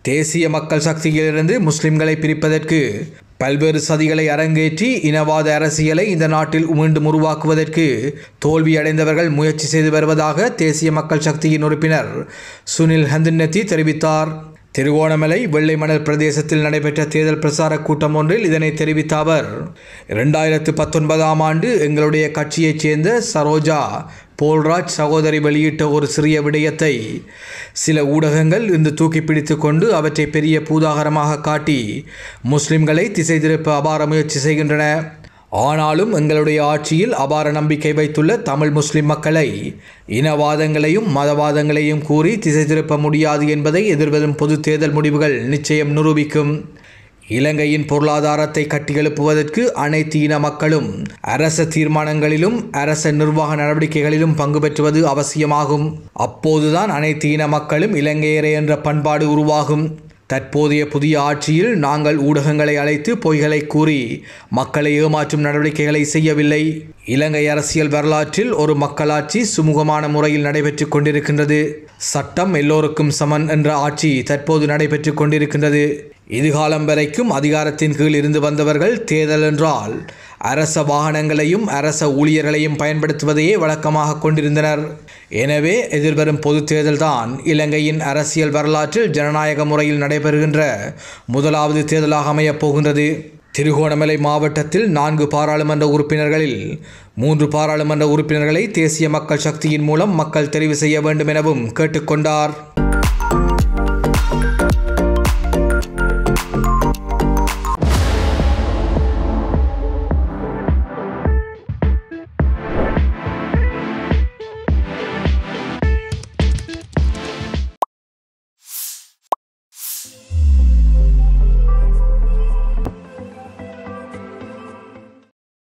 தேசிய மக்கள் சக்தியிலிருந்து முஸ்லிம்களை பிரிப்பதற்கு பல்வேறு சதிகளை அரங்கேற்றி இனவாத அரசியலை இந்த நாட்டில் மீண்டும் உருவாக்குவதற்கு தோல்வியடைந்தவர்கள் முயற்சி செய்து வருவதாக தேசிய மக்கள் சக்தியின் உறுப்பினர் சுனில் ஹந்தின்னத்தி தெரிவித்தார் திருகோணமலை வெள்ளை மணல் பிரதேசத்தில் நடைபெற்ற தேர்தல் பிரசார கூட்டம் ஒன்றில் இதனை தெரிவித்த அவர் இரண்டாயிரத்து பத்தொன்பதாம் ஆண்டு எங்களுடைய கட்சியைச் சேர்ந்த சரோஜா போல்ராஜ் சகோதரி வெளியிட்ட ஒரு சிறிய விடயத்தை சில ஊடகங்கள் இன்று தூக்கி பிடித்து கொண்டு அவற்றை பெரிய பூதாகரமாக காட்டி முஸ்லிம்களை திசை திருப்ப அபார முயற்சி செய்கின்றன ஆனாலும் எங்களுடைய ஆட்சியில் அபார நம்பிக்கை வைத்துள்ள தமிழ் முஸ்லிம் மக்களை இனவாதங்களையும் மதவாதங்களையும் கூறி திசை திருப்ப முடியாது என்பதை எதிர்வரும் பொது தேர்தல் முடிவுகள் நிச்சயம் நிரூபிக்கும் இலங்கையின் பொருளாதாரத்தை கட்டியெழுப்புவதற்கு அனைத்து இன மக்களும் அரச தீர்மானங்களிலும் அரச நிர்வாக நடவடிக்கைகளிலும் பங்கு பெற்றுவது அவசியமாகும் அப்போதுதான் அனைத்து இன மக்களும் இலங்கையரே என்ற பண்பாடு உருவாகும் தற்போதைய புதிய ஆட்சியில் நாங்கள் ஊடகங்களை அழைத்து பொய்களை கூறி மக்களை ஏமாற்றும் நடவடிக்கைகளை செய்யவில்லை இலங்கை அரசியல் வரலாற்றில் ஒரு மக்களாட்சி சுமூகமான முறையில் நடைபெற்றுக் கொண்டிருக்கின்றது சட்டம் எல்லோருக்கும் சமன் என்ற ஆட்சி தற்போது நடைபெற்றுக் கொண்டிருக்கின்றது இதுகாலம் வரைக்கும் அதிகாரத்தின் கீழ் இருந்து வந்தவர்கள் தேர்தல் என்றால் அரச வாகனங்களையும் அரச ஊழியர்களையும் பயன்படுத்துவதையே வழக்கமாக கொண்டிருந்தனர் எனவே எதிர்வரும் பொது தேர்தல்தான் இலங்கையின் அரசியல் வரலாற்றில் ஜனநாயக முறையில் நடைபெறுகின்ற முதலாவது தேர்தலாக அமையப் போகின்றது திருகோணமலை மாவட்டத்தில் நான்கு பாராளுமன்ற உறுப்பினர்களில் மூன்று பாராளுமன்ற உறுப்பினர்களை தேசிய மக்கள் சக்தியின் மூலம் மக்கள் தெரிவு செய்ய வேண்டும் எனவும் கேட்டுக்கொண்டார்